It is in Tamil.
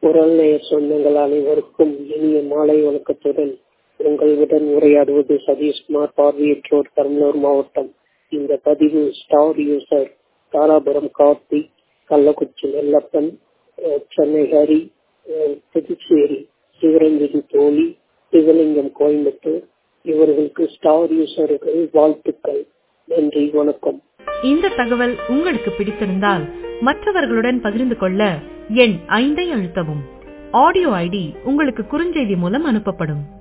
குரல் நேயர் சொந்தங்கள் அனைவருக்கும் இனிய மாலை வணக்கத்துடன் உங்களுடன் உரையாடுவது சதீஷ்குமார் பார்வையற்றோர் பெரம்பலூர் மாவட்டம் இந்த பதிவு ஸ்டார் யூசர் தாராபுரம் கார்த்திக் கள்ளக்குச்சி நெல்லப்பன் அஹ், சென்னை ஹரி அஹ், புதுச்சேரி சிவரஞ்சனி தோழி சிவலிங்கம் கோயம்புத்தூர் இவர்களுக்கு ஸ்டார் யூசர்கள் வாழ்த்துக்கள் நன்றி வணக்கம் இந்த தகவல் உங்களுக்கு பிடித்திருந்தால் மற்றவர்களுடன் பகிர்ந்து கொள்ள எண் ஐந்தை அழுத்தவும் ஆடியோ ஐடி உங்களுக்கு குறுஞ்செய்தி மூலம் அனுப்பப்படும்